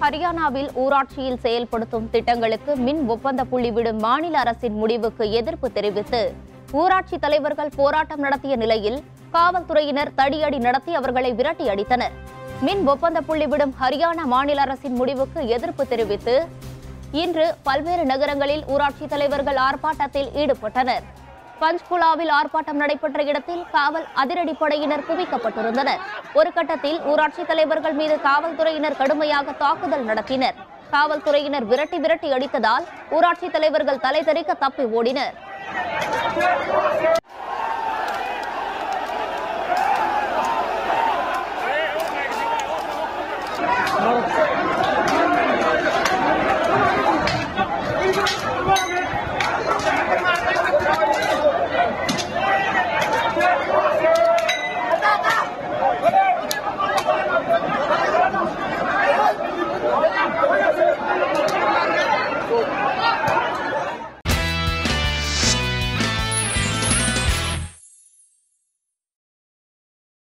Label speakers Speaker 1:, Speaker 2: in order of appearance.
Speaker 1: ஹரியானாவில் ஊராட்சியில் செயல்படுத்தும் திட்டங்களுக்கு மின் ஒப்பந்த புள்ளி விடும் மாநில அரசின் முடிவுக்கு எதிர்ப்பு தெரிவித்து ஊராட்சி தலைவர்கள் போராட்டம் நடத்திய நிலையில் காவல்துறையினர் தடியடி நடத்தி அவர்களை விரட்டி அடித்தனர் மின் ஒப்பந்த புள்ளி விடும் ஹரியானா மாநில அரசின் முடிவுக்கு எதிர்ப்பு தெரிவித்து இன்று பல்வேறு நகரங்களில் ஊராட்சி தலைவர்கள் ஆர்ப்பாட்டத்தில் ஈடுபட்டனர் பஞ்ச்குலாவில் ஆர்ப்பாட்டம் நடைபெற்ற இடத்தில் காவல் அதிரடிப்படையினர் குவிக்கப்பட்டிருந்தனர் ஒரு கட்டத்தில் ஊராட்சி தலைவர்கள் மீது காவல்துறையினர் கடுமையாக தாக்குதல் நடத்தினர் காவல்துறையினர் விரட்டி விரட்டி அடித்ததால் ஊராட்சி தலைவர்கள் தலை தெறிக்க தப்பி ஓடினர்
Speaker 2: North